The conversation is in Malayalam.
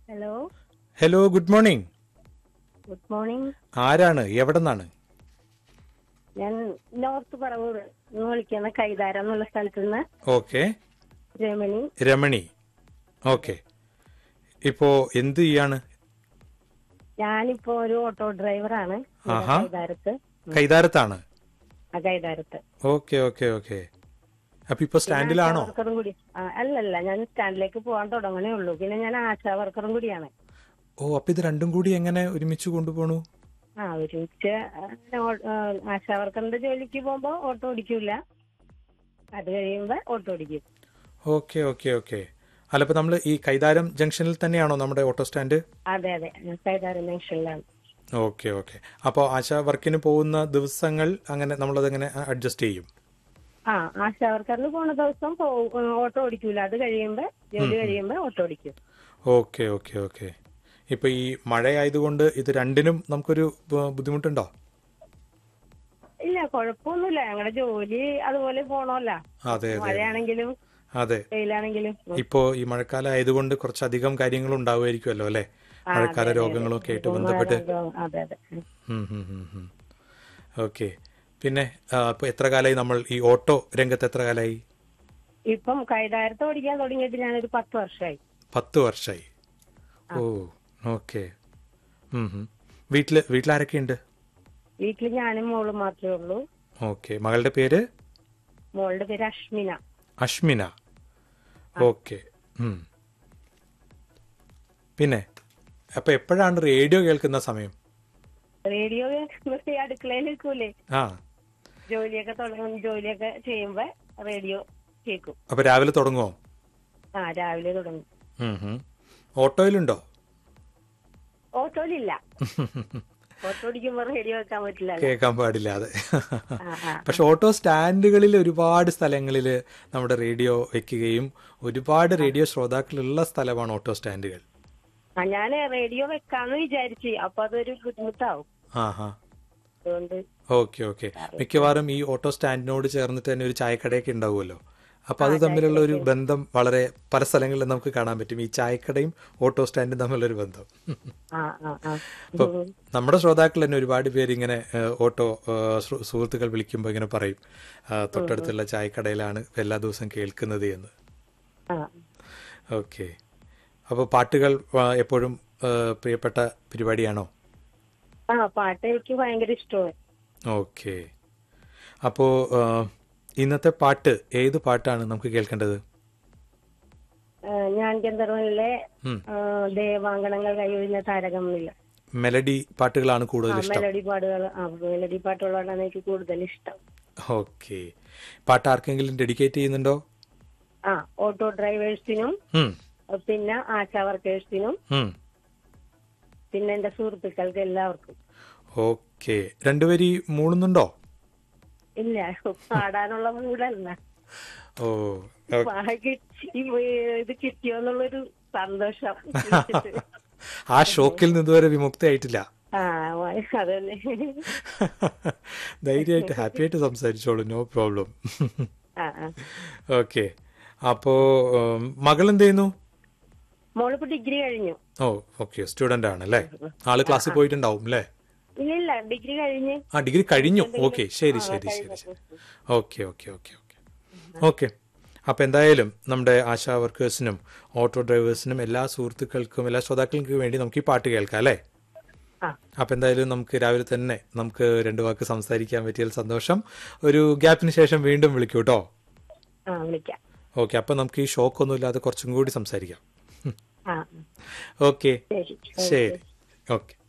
Hello hello good morning good morning ആരാണ് എവിടെ നിന്നാണ് ഞാൻ നോർത്ത് പറവൂർ എന്ന് വിളിക്കുന്ന കൈതാരം എന്നുള്ള സ്ഥലത്ത് നിന്ന് ഓക്കെ രമണി രമണി ഓക്കെ ഇപ്പോ എന്ത് ചെയ്യാണ് ഞാനിപ്പോ ഒരു ഓട്ടോ ഡ്രൈവറാണ് ഇവിടെ ആഹാ. കൈതാരത്ത് കൈതാരത്താണ് ആ കൈതാരത്ത് ഓക്കെ ഓക്കെ ഓക്കെ അപ്പൊ ഇപ്പൊ സ്റ്റാൻഡിലാണോ ആശാ വർക്കറും കൂടി ആ, അല്ലല്ല ഞാൻ സ്റ്റാൻഡിലേക്ക് പോകാൻ തുടങ്ങണേ ഉള്ളൂ പിന്നെ ഞാൻ ആശാ വർക്കറും കൂടിയാണ് ഓ അപ്പൊ ഇത് രണ്ടും കൂടി എങ്ങനെ ഒരുമിച്ച് കൊണ്ടുപോണു ആ ഒരുമിച്ച് ആ, ഓ- ആ, ആശാ വർക്കറിന്റെ ജോലിക്ക് പോകുമ്പോ ഓട്ടോ ഓടിക്കൂല അത് കഴിയുമ്പോ ഓട്ടോ ഓടിക്കും ഓക്കെ ഓക്കെ ഓക്കെ അല്ല ഇപ്പൊ നമ്മള് ഈ കൈതാരം ജംഗ്ഷനിൽ തന്നെയാണോ നമ്മുടെ ഓട്ടോ സ്റ്റാൻഡ് അതെ അതെ ഞാൻ കൈതാരം ജംഗ്ഷനിലാണ് ഓക്കെ ഓക്കെ അപ്പോൾ ആശാ വർക്കിന് പോകുന്ന ദിവസങ്ങൾ അങ്ങനെ നമ്മളത് എങ്ങനെ അഡ്ജസ്റ്റ് ചെയ്യും ആ ആശാ വർക്കറിന് പോണ ദിവസം പോ- ഓട്ടോ ഓടിക്കൂല അത് കഴിയുമ്പോ ജോലി കഴിയുമ്പോ ഓട്ടോ ഓടിക്കും ഓക്കെ ഓക്കെ ഓക്കെ ഇപ്പൊ ഈ മഴയായതുകൊണ്ട് ഇത് രണ്ടിനും നമുക്കൊരു ബ- ബുദ്ധിമുട്ടുണ്ടോ ഇല്ല കുഴപ്പമൊന്നുമില്ല ഞങ്ങളുടെ ജോലി അതുപോലെ പോണല്ല അതെ അതെ മഴയാണെങ്കിലും അതെ വെയിലാണെങ്കിലും ഉം. ഇപ്പോ ഈ മഴക്കാലം ആയതുകൊണ്ട് കുറച്ചധികം കാര്യങ്ങൾ ഉണ്ടാവുമായിരിക്കുമല്ലോ അല്ലെ ആ, മഴക്കാല അതെ, അതെ, രോഗങ്ങളും ഒക്കെ ആയിട്ട് അതെ. ബന്ധപ്പെട്ട് അതെ അതെ ഉം. ഓക്കെ പിന്നെ ആ, ഇപ്പൊ എത്ര കാലമായി നമ്മൾ ഈ ഓട്ടോ രംഗത്ത് എത്ര കാലമായി ഇപ്പം കൈതാരത്ത് ഓടിക്കാൻ തുടങ്ങിയിട്ട് ഞാനൊരു പത്ത് വർഷമായി പത്ത് വർഷമായി ഓ ഓക്കെ വീട്ടില് വീട്ടിലാരൊക്കെ ഉണ്ട് വീട്ടിൽ ഞാനും മോളും മാത്രമേ ഉള്ളൂ ഓക്കെ മകളുടെ പേര് മോളുടെ പേര് അഷ്മിന അഷ്മിന ഓക്കെ ഉം. പിന്നെ അപ്പൊ എപ്പോഴാണ് റേഡിയോ കേൾക്കുന്ന സമയം റേഡിയോ കേൾക്കുന്നത് ഈ അടുക്കളയിൽ നിൽക്കൂലേ ആ ജോലിയൊക്കെ തുടങ്ങും ജോലിയൊക്കെ ചെയ്യുമ്പോ റേഡിയോ കേൾക്കും അപ്പൊ രാവിലെ തുടങ്ങുമോ ആ രാവിലെ തുടങ്ങും ഉം ഹും. ഓട്ടോയിലുണ്ടോ ഓട്ടോയിലില്ല ഓട്ടോ ഓടിക്കുമ്പോ റേഡിയോ വെക്കാൻ പറ്റില്ല കേൾക്കാൻ പാടില്ല അതെ ആ ആ പക്ഷെ ഓട്ടോ സ്റ്റാൻഡുകളിൽ ഒരുപാട് സ്ഥലങ്ങളിൽ നമ്മുടെ റേഡിയോ വെക്കുകയും ഒരുപാട് റേഡിയോ ശ്രോതാക്കളുള്ള സ്ഥലമാണ് ഓട്ടോ സ്റ്റാൻഡുകൾ ആ ഞാൻ റേഡിയോ വെക്കാന്ന് വിചാരിച്ചു അപ്പൊ അതൊരു ബുദ്ധിമുട്ടാവും ആ ഹാ അതുകൊണ്ട് ഓക്കെ ഓക്കെ മിക്കവാറും ഈ ഓട്ടോ സ്റ്റാൻഡിനോട് ചേർന്നിട്ട് തന്നെ ഒരു ചായക്കടയൊക്കെ ഉണ്ടാവുമല്ലോ അപ്പൊ അത് തമ്മിലുള്ള ഒരു ബന്ധം വളരെ പല സ്ഥലങ്ങളിലും നമുക്ക് കാണാൻ പറ്റും ഈ ചായക്കടയും ഓട്ടോ സ്റ്റാൻഡും തമ്മിലുള്ള ഒരു ബന്ധം ആ ആ ആ അപ്പൊ നമ്മുടെ ശ്രോതാക്കൾ തന്നെ ഒരുപാട് പേര് ഇങ്ങനെ ഏഹ്, ഓട്ടോ ഏഹ്, സു- സുഹൃത്തുക്കൾ വിളിക്കുമ്പോൾ ഇങ്ങനെ പറയും ആ, തൊട്ടടുത്തുള്ള ചായക്കടയിലാണ് എല്ലാ ദിവസവും കേൾക്കുന്നത് എന്ന് ആ ഓക്കെ അപ്പോൾ പാട്ടുകൾ ആ, എപ്പോഴും ഏഹ്, പ്രിയപ്പെട്ട പരിപാടിയാണോ ആ പാട്ട് എനിക്ക് ഭയങ്കര ഇഷ്ടമാണ് ഓക്കെ അപ്പോൾ ഇന്നത്തെ പാട്ട് ഏത് പാട്ടാണ് നമുക്ക് കേൾക്കേണ്ടത് ആ, ഞാൻ ഗന്ധർവനിലെ ഉം. ആ, ദേവാങ്കണങ്ങൾ കൈയൊഴിഞ്ഞ താരകം എന്നില്ല മെലഡി പാട്ടുകളാണ് കൂടുതൽ ഇഷ്ടം മെലഡി പാട്ടുകൾ ആ മെലഡി പാട്ടുകളാണ് എനിക്ക് കൂടുതൽ ഇഷ്ടം ഓക്കെ പാട്ട് ആർക്കെങ്കിലും ഡെഡിക്കേറ്റ് ചെയ്യുന്നുണ്ടോ ആ ഓട്ടോ ഡ്രൈവേഴ്സിനും ഉം, പിന്നെ ആശാ വർക്കേഴ്സിനും ഉം. പിന്നെ എന്റെ സുഹൃത്തുക്കൾക്ക് എല്ലാവർക്കും ഓക്കെ രണ്ടുപേരി മൂളുന്നുണ്ടോ ഇല്ല പാടാനുള്ള മൂടല്ല ഓ പാ- കിട്ടി- ഈ ഇത് കിട്ടിയോന്നുള്ളൊരു സന്തോഷം ആ ഷോക്കിൽ നിന്ന് ഇതുവരെ വിമുക്തയായിട്ടില്ല ആ അതന്നെ ധൈര്യമായിട്ട് ഹാപ്പി ആയിട്ട് സംസാരിച്ചോളൂ നോ പ്രോബ്ലം ആ ആ ഓക്കെ അപ്പോ ഉം, മകൾ എന്ത് ചെയ്യുന്നു മോളിപ്പോ ഡിഗ്രി കഴിഞ്ഞു ഓ ഓക്കെ സ്റ്റുഡന്റ് ആണ് അല്ലേ ആള് ക്ലാസ്സിൽ പോയിട്ടുണ്ടാവും അല്ലേ ഇല്ല ഇല്ല ഡിഗ്രി കഴിഞ്ഞ് ആ ഡിഗ്രി കഴിഞ്ഞു ഓക്കെ ശരി ശരി ശരി ശരി okay okay okay okay okay അപ്പം എന്തായാലും നമ്മുടെ ആശാ വർക്കേഴ്സിനും ഓട്ടോ ഡ്രൈവേഴ്സിനും എല്ലാ സുഹൃത്തുക്കൾക്കും എല്ലാ ശ്രോതാക്കൾക്കും വേണ്ടി നമുക്ക് ഈ പാട്ട് കേൾക്കാം അല്ലേ ആ അപ്പം എന്തായാലും നമുക്ക് രാവിലെ തന്നെ നമുക്ക് രണ്ട് വാക്ക് സംസാരിക്കാൻ പറ്റിയതിൽ സന്തോഷം ഒരു ഗ്യാപ്പിന് ശേഷം വീണ്ടും വിളിക്കൂ കേട്ടോ ആ വിളിക്കാം ഓക്കെ അപ്പം നമുക്ക് ഈ ഷോക്കൊന്നും ഇല്ലാതെ കുറച്ചും കൂടി സംസാരിക്കാം ആ ഓക്കെ ശരി ശരി ഓക്കെ